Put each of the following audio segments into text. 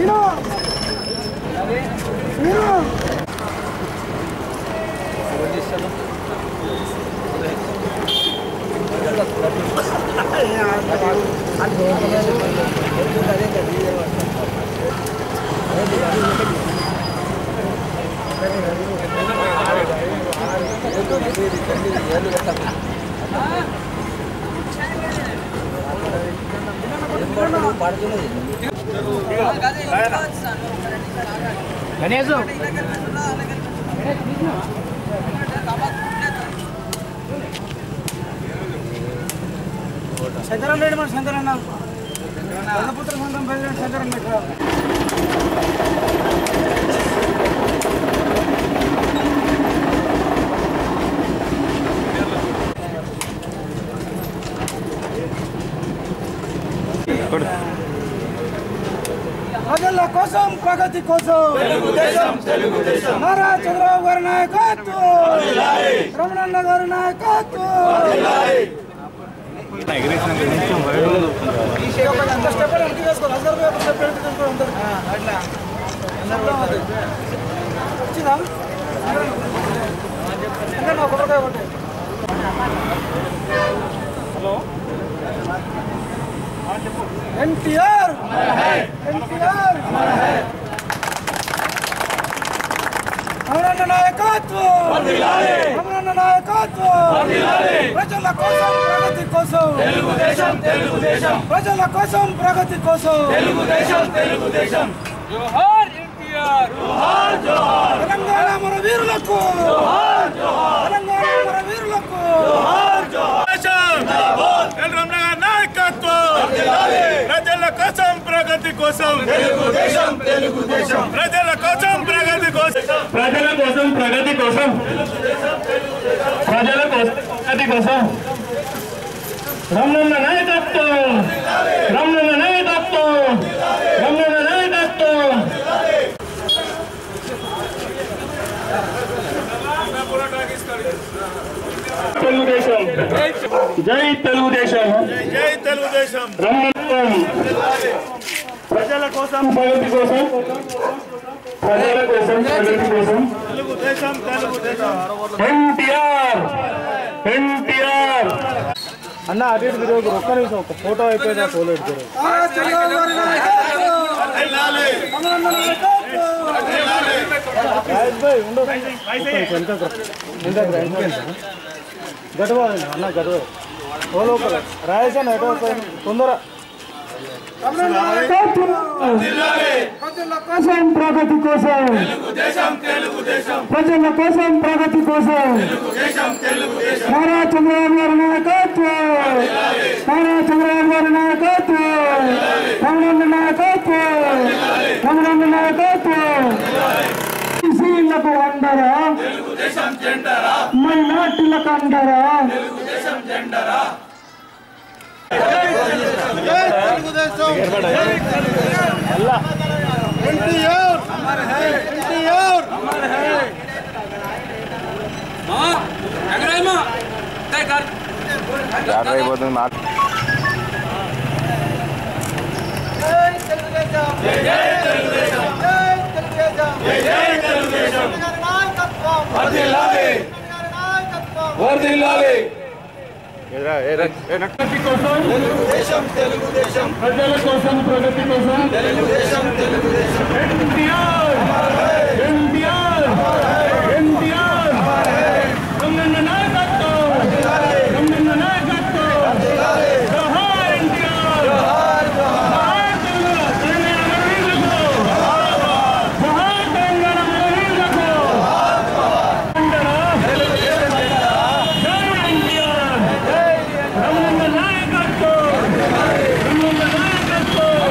శంకరన్ రెడ్డి మన శంకరన్న గణపుత్ర సంఘం ప్రెసిడెంట్ శంకరన్ ఇక్కడ ప్రజల కోసం ప్రగతి కోసం నారా చంద్రబాబు గారి నాయకత్వం రమణన్న గారి నాయకత్వం అంత స్టెప్ వెనక్కి వేసుకోవాలి అందరూ ఒక స్టెప్ వెనక్కి తీసుకోవాలి అందరూ అట్లా వచ్చిందా ఇంకా నా కొబ్బరికాయ ఒకటి హలో ఎన్టీఆర్ ఎన్టీఆర్ అమరన్న నాయకత్వం అమరన్న నాయకత్వం ప్రజల కోసం ప్రగతి కోసం తెలుగుదేశం తెలుగుదేశం ప్రజల కోసం ప్రగతి కోసం తెలుగుదేశం తెలుగుదేశం జోహార్ ఎన్టీఆర్ జోహార్ జోహార్ తెలంగాణ మన వీరులకు జోహార్ జోహార్ తెలంగాణ మన వీరులకు జోహార్ ప్రజల కోసం ప్రగతి కోసం తెలుగుదేశం తెలుగుదేశం ప్రజల కోసం ప్రగతి కోసం ప్రజల కోసం ప్రగతి కోసం ప్రజల కోసం ప్రగతి కోసం రమణ నాయకత్వం రమణ నాయకత్వం రమణ నాయకత్వం తెలుగుదేశం జై తెలుగుదేశం జై తెలుగుదేశం రమ్మత్వం ప్రజల కోసం ప్రగతి కోసం ప్రజల కోసం ప్రగతి కోసం తెలుగుదేశం తెలుగుదేశం ఎన్టీఆర్ ఎన్టీఆర్ అన్న అటు ఇటు తిరగకు ఒక్క నిమిషం ఒక ఫోటో అయిపోయినా ఫోటో ఎడుతారు చంద్రబాబు గారి నాయకత్వం అమరన్న నాయకత్వం రాజేష్ భాయ్ ఉండు ఒక్క నిమిషం, వెనకకు రా. వెనకకు రా, వెనకకు రా. గడవ అన్న గడవ ఓ లోపల రాజేష్ అన్న ఎటో పోయి తొందర ప్రజల కోసం ప్రగతి కోసం ప్రజల కోసం ప్రగతి కోసం నారా చంద్రబాబు గారి నాయకత్వం నారా చంద్రబాబు గారి నాయకత్వం రమణన్న నాయకత్వం రమణన్న నాయకత్వం బీసీలకు అందరా మైనార్టీలకు అందరా ప్రగతి కోసం ప్రజల కోసం ప్రగతి కోసం ఎన్టీఆర్ ఎన్టీఆర్ ఎన్టీఆర్ రమణ నాయకత్వం రమణ నాయకత్వం జోహార్ ఎన్టీఆర్ జోహార్ తెలంగాణ తెలంగాణ వీరులకు జోహార్ తెలంగాణ వీరులకు జై ఎన్టీఆర్ రమణ నాయకత్వం రమణ నాయకత్వం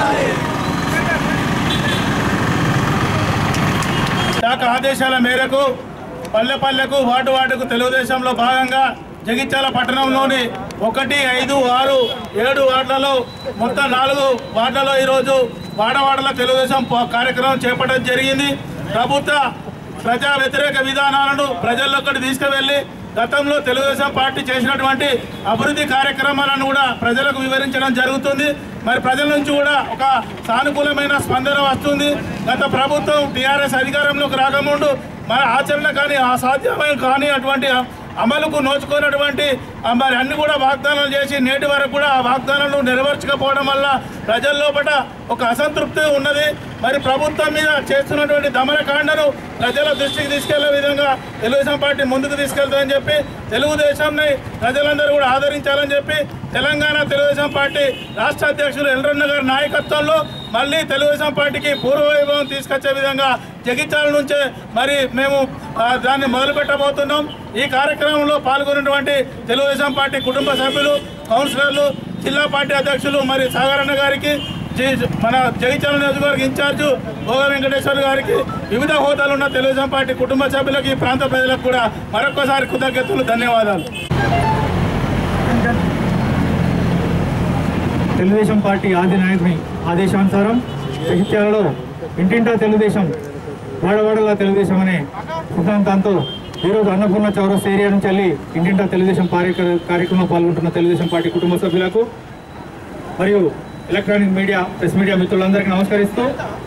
శాఖ ఆదేశాల మేరకు పల్లె పల్లెకు వార్డు వార్డుకు తెలుగుదేశంలో భాగంగా జగిత్యాల పట్టణంలోని ఒకటి ఐదు ఆరు ఏడు వార్డులలో మొత్తం నాలుగు వార్డులలో ఈరోజు వాడవాడల తెలుగుదేశం ప- కార్యక్రమం చేపట్టడం జరిగింది ప్రభుత్వ ప్రజా వ్యతిరేక విధానాలను ప్రజల్లోకి తీసుకువెళ్లి గతంలో తెలుగుదేశం పార్టీ చేసినటువంటి అభివృద్ధి కార్యక్రమాలను కూడా ప్రజలకు వివరించడం జరుగుతుంది మరి ప్రజల నుంచి కూడా ఒక సానుకూలమైన స్పందన వస్తుంది గత ప్రభుత్వం టీఆర్ఎస్ అధికారంలోకి రాకముందు మన ఆచరణ కానీ అసాధ్యమైన కానీ అటువంటి అమలుకు నోచుకున్నటువంటి ఆ, మరి అన్ని కూడా వాగ్దానాలు చేసి నేటి వరకు కూడా ఆ వాగ్దానాలు నెరవేర్చకపోవడం వల్ల ప్రజల లోపల ఒక అసంతృప్తి ఉన్నది మరి ప్రభుత్వం మీద చేస్తున్నటువంటి దమనకాండను ప్రజల దృష్టికి తీసుకెళ్లే విధంగా తెలుగుదేశం పార్టీ ముందుకు తీసుకెళ్తుందని చెప్పి తెలుగుదేశంని ప్రజలందరూ కూడా ఆదరించాలని చెప్పి తెలంగాణ తెలుగుదేశం పార్టీ రాష్ట్ర అధ్యక్షులు ఎల్రన్న గారి నాయకత్వంలో మళ్ళీ తెలుగుదేశం పార్టీకి పూర్వవైభవం తీసుకొచ్చే విధంగా జగిత్యాల నుంచే మరి మేము ఆ, దాన్ని మొదలు పెట్టబోతున్నాం ఈ కార్యక్రమంలో పాల్గొన్నటువంటి తెలుగుదేశం పార్టీ కుటుంబ సభ్యులు కౌన్సిలర్లు జిల్లా పార్టీ అధ్యక్షులు మరి సాగరన్న గారికి జి- మన జగిత్యాల నియోజకవర్గ ఇన్ఛార్జు భోగ వెంకటేశ్వర గారికి వివిధ హోదాలు ఉన్న తెలుగుదేశం పార్టీ కుటుంబ సభ్యులకు ఈ ప్రాంత ప్రజలకు కూడా మరొకసారి కృతజ్ఞతలు ధన్యవాదాలు తెలుగుదేశం పార్టీ ఆది నాయకుని ఆదేశానుసారం జగిత్యాలలో ఇంటింటా తెలుగుదేశం వాడవాడలా తెలుగుదేశం అనే సిద్ధాంతంతో ఈరోజు అన్నపూర్ణ చౌరస్ ఏరియా నుంచి వెళ్ళి ఇంటింటా తెలుగుదేశం కార్యక్ర- కార్యక్రమంలో పాల్గొంటున్న తెలుగుదేశం పార్టీ కుటుంబ సభ్యులకు మరియు ఎలక్ట్రానిక్ మీడియా ప్రెస్ మీడియా మిత్రులందరికీ నమస్కరిస్తూ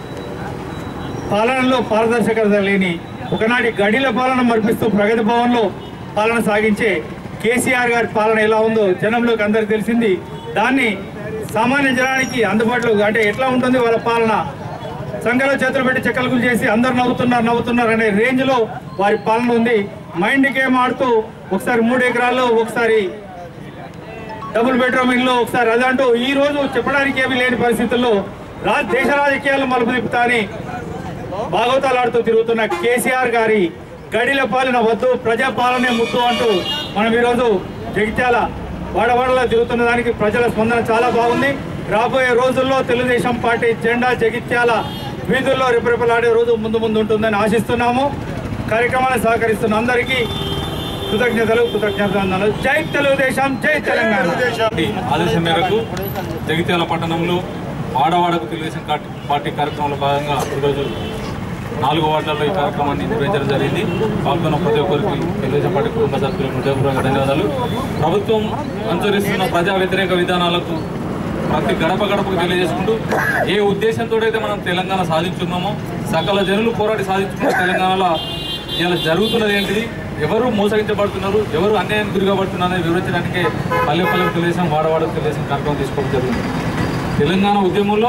పాలనలో పారదర్శకత లేని ఒకనాటి గడిల పాలన మర్పిస్తూ ప్రగతి భవన్లో పాలన సాగించే కేసీఆర్ గారి పాలన ఎలా ఉందో జనంలోకి అందరికి తెలిసింది దాన్ని సామాన్య జనానికి అందుబాటులో అంటే ఎట్లా ఉంటుంది వాళ్ళ పాలన సంఘంలో చేతులు పెట్టి చెక్కలు చేసి అందరు నవ్వుతున్నారు నవ్వుతున్నారు అనే రేంజ్లో వారి పాలన ఉంది మైండ్ గేమ్ ఆడుతూ ఒకసారి మూడు ఎకరాల్లో ఒకసారి డబుల్ బెడ్రూమ్ ఇల్లు ఒకసారి అదంటూ ఈ రోజు చెప్పడానికి ఏమీ లేని పరిస్థితుల్లో రా దేశ రాజకీయాలు మలుపు తిప్పుతా అని భాగవతాలాడుతూ తిరుగుతున్న కేసీఆర్ గారి గడిల పాలన వద్దు ప్రజా పాలనే ముద్దు అంటూ మనం ఈరోజు జగిత్యాల వాడవాడలో తిరుగుతున్న దానికి ప్రజల స్పందన చాలా బాగుంది రాబోయే రోజుల్లో తెలుగుదేశం పార్టీ జెండా జగిత్యాల వీధుల్లో రెపరెపలాడే రోజు ముందు ముందు ఉంటుందని ఆశిస్తున్నాము కార్యక్రమాన్ని సహకరిస్తున్న అందరికీ కృతజ్ఞతలు కృతజ్ఞతలు జై తెలుగుదేశం జై తెలంగాణ పార్టీ ఆదేశం మేరకు జగిత్యాల పట్టణంలో ఆడవాడకు తెలుగుదేశం పార్టీ- పార్టీ కార్యక్రమంలో భాగంగా ఈరోజు నాలుగు వార్డులలో ఈ కార్యక్రమాన్ని నిర్వహించడం జరిగింది పాల్గొన్న ప్రతి ఒక్కరికి తెలుగుదేశం పార్టీ కుటుంబ సభ్యులకు హృదయపూర్వక ధన్యవాదాలు ప్రభుత్వం అనుసరిస్తున్న ప్రజా వ్యతిరేక విధానాలకు ప్రతి గడప గడపకు తెలియజేసుకుంటూ ఏ ఉద్దేశంతో అయితే మనం తెలంగాణ సాధించున్నామో సకల జనులు పోరాడి సాధించుకున్న తెలంగాణలో ఇలా జరుగుతున్నది ఏంటిది ఎవరు మోసగించబడుతున్నారు ఎవరు అన్యాయం గురిగబడుతున్నారు అనేది వివరించడానికే పల్లె పల్లెకు తెలుగుదేశం వాడవాడకు తెలుగుదేశం కార్యక్రమం తీసుకోవడం జరిగింది తెలంగాణ ఉద్యమంలో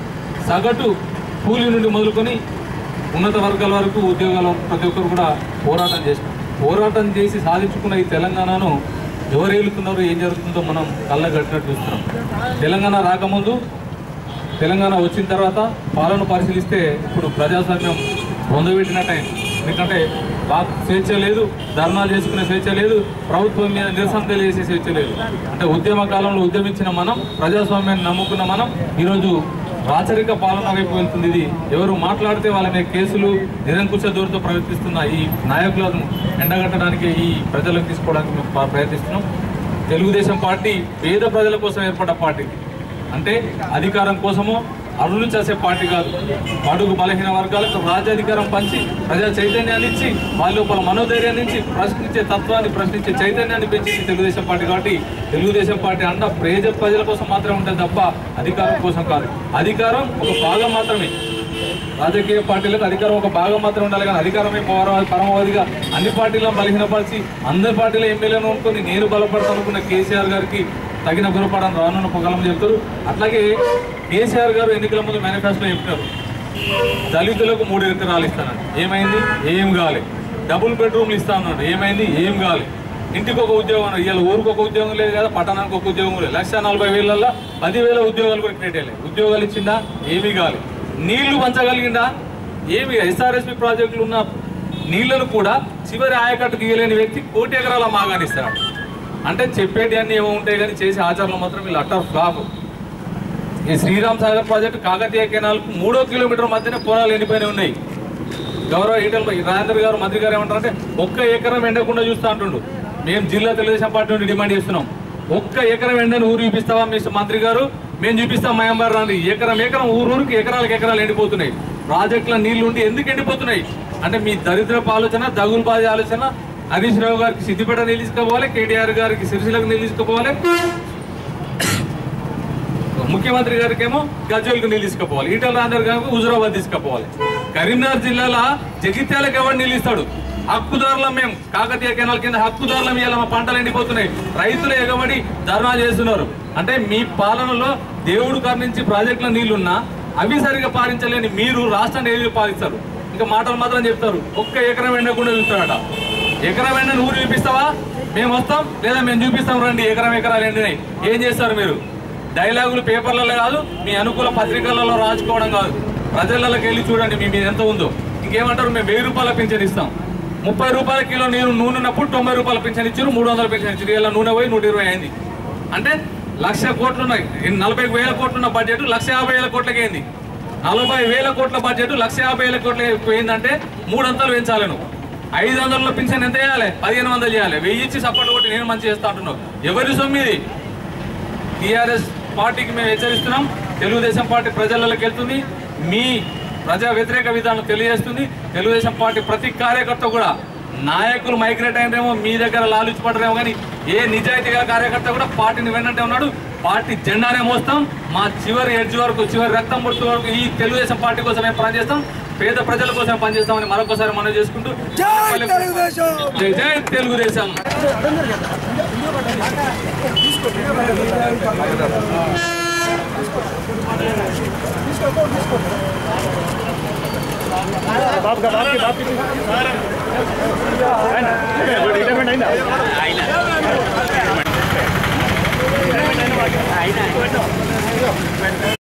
సగటు కూలీ నుండి మొదలుకొని ఉన్నత వర్గాల వరకు ఉద్యోగాల వరకు ప్రతి ఒక్కరు కూడా పోరాటం చేసినారు పోరాటం చేసి సాధించుకున్న ఈ తెలంగాణను ఎవరు ఏలుతున్నారో ఏం జరుగుతుందో మనం కళ్ళ కట్టినట్టు చూస్తున్నాం తెలంగాణ రాకముందు తెలంగాణ వచ్చిన తర్వాత పాలన పరిశీలిస్తే ఇప్పుడు ప్రజాస్వామ్యం పొందబెట్టిన టైం ఎందుకంటే బాగా స్వేచ్ఛ లేదు ధర్నాలు చేసుకునే స్వేచ్ఛ లేదు ప్రభుత్వం మీద నిరసన తెలియజేసే స్వేచ్ఛ లేదు అంటే ఉద్యమ కాలంలో ఉద్యమించిన మనం ప్రజాస్వామ్యాన్ని నమ్ముకున్న మనం ఈరోజు రాచరిక పాలన వైపు వెళ్తుంది ఇది ఎవరు మాట్లాడితే వాళ్ళ మీద కేసులు నిరంకుశ దూరంతో ప్రవర్తిస్తున్న ఈ నాయకులను ఎండగట్టడానికి ఈ ప్రజలకు తీసుకోవడానికి మేము ప్ర- ప్రయత్నిస్తున్నాం తెలుగుదేశం పార్టీ పేద ప్రజల కోసం ఏర్పడ్డ పార్టీ అంటే అధికారం కోసమో అరులు చేసే పార్టీ కాదు అడుగు బలహీన వర్గాలకు రాజ్యాధికారం పంచి ప్రజా చైతన్యాన్ని ఇచ్చి వాళ్ళ లోపల మనోధైర్యాన్ని ఇచ్చి ప్రశ్నించే తత్వాన్ని ప్రశ్నించే చైతన్యాన్ని పెంచింది తెలుగుదేశం పార్టీ కాబట్టి తెలుగుదేశం పార్టీ అండ ప్రజ ప్రజల కోసం మాత్రమే ఉంటుంది తప్ప అధికారం కోసం కాదు అధికారం ఒక భాగం మాత్రమే రాజకీయ పార్టీలకు అధికారం ఒక భాగం మాత్రం ఉండాలి కానీ అధికారమే పౌర- పరమావధిగా అన్ని పార్టీలను బలహీనపరిచి అందరి పార్టీల ఎమ్మెల్యేలను అనుకుని నేను బలపడతాను అనుకున్న కేసీఆర్ గారికి తగిన గురపడని రానున్న పొగలం చెప్తారు అట్లాగే కేసీఆర్ గారు ఎన్నికల ముందు మేనిఫెస్టోలో చెప్పినారు దళితులకు మూడు ఎకరాలు ఇస్తానండి ఏమైంది ఏం కావాలి డబుల్ బెడ్రూమ్లు ఇస్తానన్నాడు ఏమైంది ఏం కావాలి ఇంటికి ఒక ఉద్యోగం ఇవాళ ఊరికి ఒక ఉద్యోగం లేదు కదా పట్టణానికి ఒక ఉద్యోగం లేదు లక్ష నలభై వేలల్లో పదివేల ఉద్యోగాలు కూడా క్రియేట్ అయ్యాయి ఉద్యోగాలు ఇచ్చిందా ఏమీ కావాలి నీళ్లు పంచగలిగిందా ఏమి ఎస్ఆర్ఎస్పి ప్రాజెక్టులు ఉన్న నీళ్లను కూడా చివరి ఆయకట్టు తీయలేని వ్యక్తి కోటి ఎకరాల మాగానిస్తాడు అంటే చెప్పేటి అన్ని ఏమో ఉంటాయి కానీ చేసే ఆచరణలు మాత్రం వీళ్ళు అట్టర్ ఫ్లాప్ ఈ శ్రీరామ్ సాగర్ ప్రాజెక్టు కాకతీయ కెనాల్కు మూడో కిలోమీటర్ మధ్యనే పొలాలు ఎండిపోయినాయి ఉన్నాయి గౌరవ ఈటల రాజేంద్ర గారు మంత్రి గారు ఏమంటారంటే ఒక్క ఎకరం ఎండకుండా చూస్తా అంటుండు మేము జిల్లా తెలుగుదేశం పార్టీ నుండి డిమాండ్ చేస్తున్నాం ఒక్క ఎకరం ఎండని ఊరు చూపిస్తావా మీ మంత్రి గారు మేము చూపిస్తాం మయంబార్ రాండి ఎకరం ఎకరం ఊరు ఊరికి ఎకరాలకు ఎకరాలు ఎండిపోతున్నాయి ప్రాజెక్టుల నీళ్లు ఉండి ఎందుకు ఎండిపోతున్నాయి అంటే మీ దరిద్రపు ఆలోచన దగులు బాధ ఆలోచన హరీష్ రావు గారికి సిద్దిపేట నిలుచుకోపోవాలి కేటీఆర్ గారికి సిరిసిలకు నిలుచుకోపోవాలి ముఖ్యమంత్రి గారికి ఏమో గజ్వేల్కి నీళ్ళు తీసుకుపోవాలి ఈటల రాజేందర్ గారికి హుజురాబాద్ తీసుకుపోవాలి కరీంనగర్ జిల్లాలో జగిత్యాలకు ఎవరు నీళ్ళు ఇస్తాడు హక్కుదారులం మేము కాకతీయ కెనాల్ కింద హక్కుదారులం ఇవాళ మా పంటలు ఎండిపోతున్నాయి రైతులు ఎగబడి ధర్నా చేస్తున్నారు అంటే మీ పాలనలో దేవుడు కరుణించి ప్రాజెక్టుల నీళ్లున్నా అవి సరిగా పాలించలేని మీరు రాష్ట్రాన్ని ఏది పాలిస్తారు ఇంకా మాటలు మాత్రం చెప్తారు ఒక్క ఎకరం ఎండకుండా చూస్తాడట ఎకరం ఎండ నువ్వు చూపిస్తావా మేము వస్తాం లేదా మేము చూపిస్తాం రండి ఎకరం ఎకరాలు ఎండినాయి ఏం చేస్తారు మీరు డైలాగులు పేపర్లలో కాదు మీ అనుకూల పత్రికలలో రాసుకోవడం కాదు ప్రజలలోకి వెళ్ళి చూడండి మీ మీద ఎంత ఉందో ఇంకేమంటారు మేము వెయ్యి రూపాయల పింఛన్ ఇస్తాం ముప్పై రూపాయల కిలో నీరు నూనె ఉన్నప్పుడు తొంభై రూపాయల పింఛన్ ఇచ్చారు మూడు వందల పింఛన్ ఇచ్చారు ఇలా నూనె పోయి నూట ఇరవై అయింది అంటే లక్ష కోట్లు ఉన్నాయి నలభై వేల కోట్లు ఉన్న బడ్జెట్ లక్ష యాభై వేల కోట్లకి అయింది నలభై వేల కోట్ల బడ్జెట్ లక్ష యాభై వేల కోట్లకి పోయిందంటే మూడు అంతలు పెంచాలి నువ్వు ఐదు వందల పింఛన్ ఎంత చేయాలి పదిహేను వందలు చేయాలి వెయ్యి ఇచ్చి సపోర్ట్ కొట్టి నేను మంచి చేస్తా అంటున్నావు ఎవరి సొమ్మిది టీఆర్ఎస్ పార్టీకి మేము హెచ్చరిస్తున్నాం తెలుగుదేశం పార్టీ ప్రజలలోకి వెళ్తుంది మీ ప్రజా వ్యతిరేక విధానం తెలియజేస్తుంది తెలుగుదేశం పార్టీ ప్రతి కార్యకర్త కూడా నాయకులు మైగ్రేట్ అయినరేమో మీ దగ్గర లాలుచి పడరేమో కానీ ఏ నిజాయితీ గల కార్యకర్త కూడా పార్టీని వెన్నట్టే ఉన్నాడు పార్టీ జెండానే మోస్తాం మా చివరి ఎడ్జ్ వరకు చివరి రక్తం పుట్టు వరకు ఈ తెలుగుదేశం పార్టీ కోసం మేము పనిచేస్తాం పేద ప్రజల కోసం పనిచేస్తామని మరొకసారి మనం చేసుకుంటూ జై జై తెలుగుదేశం బాబుగా బాబుకి బాబుకి రిటైర్మెంట్ అయిందా